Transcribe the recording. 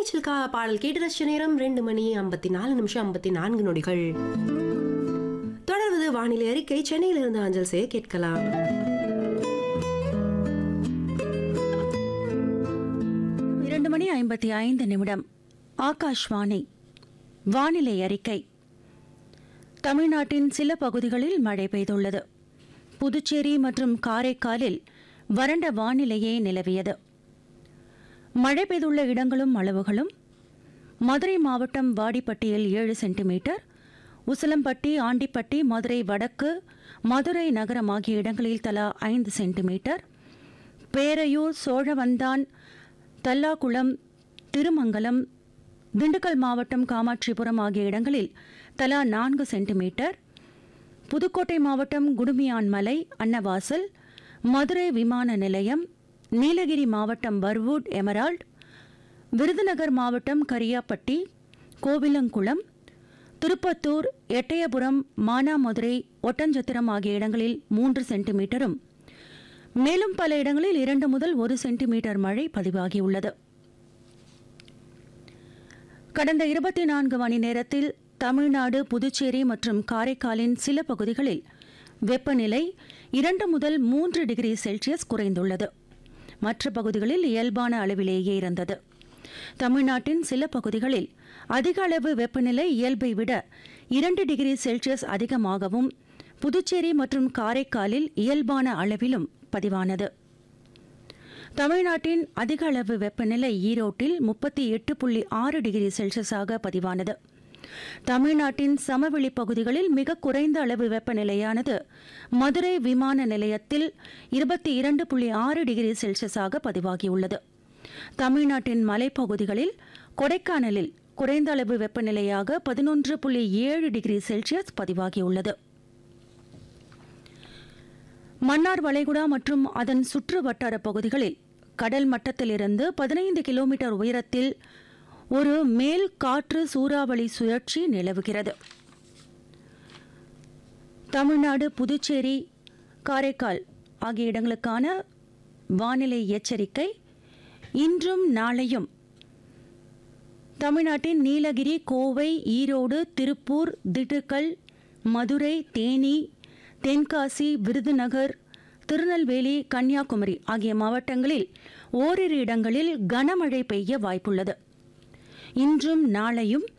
சில்கா பாடல் கேட்டு ரசிச்ச நேரம் ரெண்டு மணி ஐம்பத்தி நாலு நிமிஷம் ஐம்பத்தி நான்கு நொடிகள் தொடர்வது வானிலை அறிக்கை சென்னையிலிருந்து அஞ்சல் செய்ய கேட்கலாம் இரண்டு மணி ஐம்பத்தி ஐந்து நிமிடம் ஆகாஷ்வாணி வானிலை அறிக்கை தமிழ்நாட்டின் சில பகுதிகளில் மழை பெய்துள்ளது புதுச்சேரி மற்றும் காரைக்காலில் வறண்ட வானிலையே நிலவியது மழை பெய்துள்ள இடங்களும் அளவுகளும் மதுரை மாவட்டம் வாடிப்பட்டியில் ஏழு சென்டிமீட்டர் உசிலம்பட்டி ஆண்டிப்பட்டி மதுரை வடக்கு மதுரை நகரம் ஆகிய இடங்களில் தலா ஐந்து சென்டிமீட்டர் பேரையூர் சோழவந்தான் தல்லாகுளம் திருமங்கலம் திண்டுக்கல் மாவட்டம் காமாட்சிபுரம் ஆகிய இடங்களில் தலா நான்கு சென்டிமீட்டர் புதுக்கோட்டை மாவட்டம் குடுமியான்மலை அன்னவாசல் மதுரை விமான நிலையம் நீலகிரி மாவட்டம் பர்வூட் எமரால்ட் விருதுநகர் மாவட்டம் கரியாப்பட்டி கோவிலங்குளம் திருப்பத்தூர் எட்டயபுரம் மானாமதுரை ஒட்டஞ்சத்திரம் ஆகிய இடங்களில் மூன்று சென்டிமீட்டரும் மேலும் பல இடங்களில் இரண்டு முதல் ஒரு சென்டிமீட்டர் மழை பதிவாகியுள்ளது கடந்த இருபத்தி நான்கு மணி நேரத்தில் தமிழ்நாடு புதுச்சேரி மற்றும் காரைக்காலின் சில பகுதிகளில் வெப்பநிலை இரண்டு முதல் மூன்று டிகிரி செல்சியஸ் குறைந்துள்ளது மற்ற பகுதிகளில் இயல்பான அளவிலேயே இருந்தது தமிழ்நாட்டின் சில பகுதிகளில் அதிக அளவு வெப்பநிலை இயல்பை விட இரண்டு டிகிரி செல்சியஸ் அதிகமாகவும் புதுச்சேரி மற்றும் காரைக்காலில் இயல்பான அளவிலும் பதிவானது தமிழ்நாட்டின் அதிக அளவு வெப்பநிலை ஈரோட்டில் முப்பத்தி எட்டு புள்ளி ஆறு டிகிரி செல்சியஸாக பதிவானது தமிழ்நாட்டின் சமவெளி பகுதிகளில் மிக குறைந்த அளவு வெப்பநிலையானது மதுரை விமான நிலையத்தில் இருபத்தி இரண்டு புள்ளி ஆறு டிகிரி செல்சியஸாக பதிவாகியுள்ளது தமிழ்நாட்டின் மலைப்பகுதிகளில் கொடைக்கானலில் குறைந்த அளவு வெப்பநிலையாக பதினொன்று புள்ளி ஏழு டிகிரி செல்சியஸ் பதிவாகியுள்ளது மன்னார் வளைகுடா மற்றும் அதன் சுற்று வட்டார பகுதிகளில் கடல் மட்டத்திலிருந்து பதினைந்து கிலோமீட்டர் உயரத்தில் ஒரு மேல் காற்று சூறாவளி சுழற்சி நிலவுகிறது தமிழ்நாடு புதுச்சேரி காரைக்கால் ஆகிய இடங்களுக்கான வானிலை எச்சரிக்கை இன்றும் நாளையும் தமிழ்நாட்டின் நீலகிரி கோவை ஈரோடு திருப்பூர் திண்டுக்கல் மதுரை தேனி தென்காசி விருதுநகர் திருநெல்வேலி கன்னியாகுமரி ஆகிய மாவட்டங்களில் ஓரிரு இடங்களில் கனமழை பெய்ய வாய்ப்புள்ளது இன்றும் நாளையும்